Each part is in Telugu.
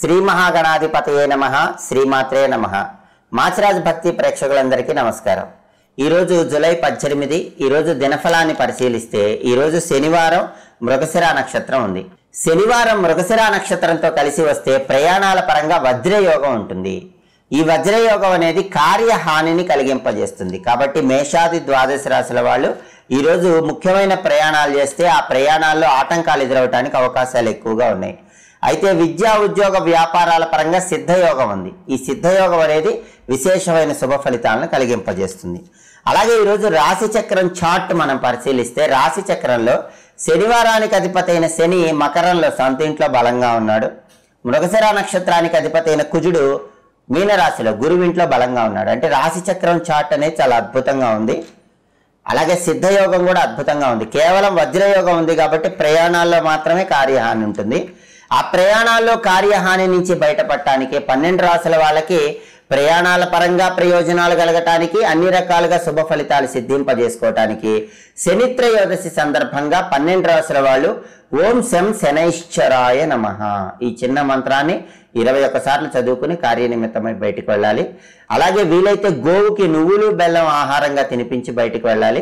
శ్రీ మహాగణాధిపతయే నమ శ్రీమాత్రే నమ మాచిరాజు భక్తి ప్రేక్షకులందరికీ నమస్కారం ఈరోజు జూలై పద్దెనిమిది ఈరోజు దినఫలాన్ని పరిశీలిస్తే ఈరోజు శనివారం మృగశిర నక్షత్రం ఉంది శనివారం మృగశిర నక్షత్రంతో కలిసి వస్తే ప్రయాణాల పరంగా వజ్రయోగం ఉంటుంది ఈ వజ్రయోగం అనేది కార్యహానిని కలిగింపజేస్తుంది కాబట్టి మేషాది ద్వాదశ రాశుల వాళ్ళు ఈరోజు ముఖ్యమైన ప్రయాణాలు చేస్తే ఆ ప్రయాణాల్లో ఆటంకాలు ఎదురవడానికి అవకాశాలు ఎక్కువగా ఉన్నాయి అయితే విద్యా ఉద్యోగ వ్యాపారాల పరంగా సిద్ధయోగం ఉంది ఈ సిద్ధయోగం అనేది విశేషమైన శుభ ఫలితాలను కలిగింపజేస్తుంది అలాగే ఈరోజు రాశి చక్రం చార్ట్ మనం పరిశీలిస్తే రాశి చక్రంలో శనివారానికి అధిపతైన శని మకరంలో సొంత ఇంట్లో బలంగా ఉన్నాడు మృగశిర నక్షత్రానికి అధిపతైన కుజుడు మీనరాశిలో గురువింట్లో బలంగా ఉన్నాడు అంటే రాశి చక్రం చార్ట్ అనేది చాలా అద్భుతంగా ఉంది అలాగే సిద్ధయోగం కూడా అద్భుతంగా ఉంది కేవలం వజ్రయోగం ఉంది కాబట్టి ప్రయాణాల్లో మాత్రమే కార్యహాని ఉంటుంది ఆ ప్రయాణాల్లో కార్యహాని నుంచి బయటపడటానికి పన్నెండు రాసుల వాళ్ళకి ప్రయాణాల పరంగా ప్రయోజనాలు కలగటానికి అన్ని రకాలుగా శుభ ఫలితాలు సిద్ధింపజేసుకోవటానికి శనిత్రయోదశి సందర్భంగా పన్నెండు రాసుల వాళ్ళు ఓం శం శనైశ్చరాయ నమ ఈ చిన్న మంత్రాన్ని ఇరవై ఒక్కసార్లు చదువుకుని కార్యనిమిత్తమై బయటికి వెళ్ళాలి అలాగే వీలైతే గోవుకి నువ్వులు బెల్లం ఆహారంగా తినిపించి బయటికి వెళ్ళాలి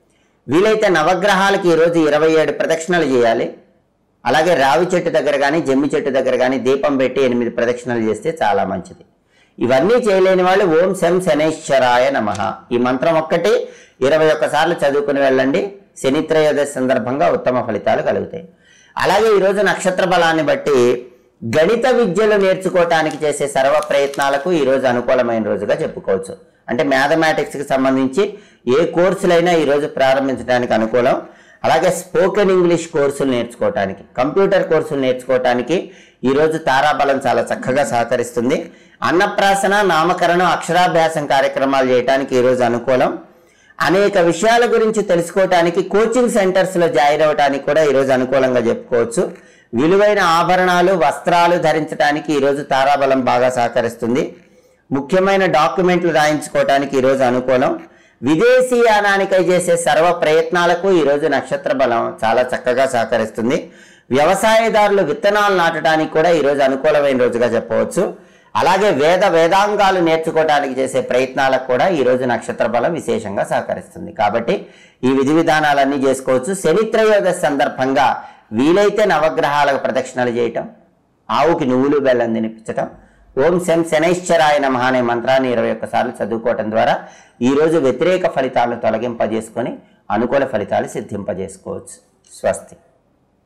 వీలైతే నవగ్రహాలకి ఈరోజు ఇరవై ఏడు ప్రదక్షిణలు చేయాలి అలాగే రావి చెట్టు దగ్గర కానీ జమ్మి చెట్టు దగ్గర కానీ దీపం పెట్టి ఎనిమిది ప్రదక్షిణలు చేస్తే చాలా మంచిది ఇవన్నీ చేయలేని వాళ్ళు ఓం శం శనేశ్వరాయ నమ ఈ మంత్రం ఒక్కటి ఇరవై ఒక్కసార్లు చదువుకుని వెళ్ళండి శనిత్రయోదశి సందర్భంగా ఉత్తమ ఫలితాలు కలుగుతాయి అలాగే ఈరోజు నక్షత్ర బలాన్ని బట్టి గణిత విద్యలు నేర్చుకోవటానికి చేసే సర్వ ప్రయత్నాలకు ఈరోజు అనుకూలమైన రోజుగా చెప్పుకోవచ్చు అంటే మ్యాథమెటిక్స్కి సంబంధించి ఏ కోర్సులైనా ఈరోజు ప్రారంభించడానికి అనుకూలం అలాగే స్పోకెన్ ఇంగ్లీష్ కోర్సులు నేర్చుకోవటానికి కంప్యూటర్ కోర్సులు నేర్చుకోవటానికి ఈరోజు తారాబలం చాలా చక్కగా సహకరిస్తుంది అన్నప్రాసన నామకరణం అక్షరాభ్యాసం కార్యక్రమాలు చేయడానికి ఈరోజు అనుకూలం అనేక విషయాల గురించి తెలుసుకోవటానికి కోచింగ్ సెంటర్స్లో జాయిన్ అవ్వడానికి కూడా ఈరోజు అనుకూలంగా చెప్పుకోవచ్చు విలువైన ఆభరణాలు వస్త్రాలు ధరించడానికి ఈరోజు తారాబలం బాగా సహకరిస్తుంది ముఖ్యమైన డాక్యుమెంట్లు రాయించుకోవటానికి ఈరోజు అనుకూలం విదేశీయానానికై చేసే సర్వ ప్రయత్నాలకు ఈరోజు నక్షత్ర బలం చాలా చక్కగా సహకరిస్తుంది వ్యవసాయదారులు విత్తనాలు నాటడానికి కూడా ఈరోజు అనుకూలమైన రోజుగా చెప్పవచ్చు అలాగే వేద వేదాంగాలు నేర్చుకోవడానికి చేసే ప్రయత్నాలకు కూడా ఈరోజు నక్షత్ర బలం విశేషంగా సహకరిస్తుంది కాబట్టి ఈ విధి విధానాలన్నీ చేసుకోవచ్చు శనిత్రయోదశి సందర్భంగా వీలైతే నవగ్రహాలకు ప్రదక్షిణలు చేయటం ఆవుకి నువ్వులు బెల్లం తినిపించటం ఓం శం శనైశ్చరాయ నమః అనే మంత్రాన్ని ఇరవై ఒక్కసార్లు చదువుకోవటం ద్వారా ఈరోజు వ్యతిరేక ఫలితాలను తొలగింపజేసుకొని అనుకూల ఫలితాలు సిద్ధింపజేసుకోవచ్చు స్వస్తి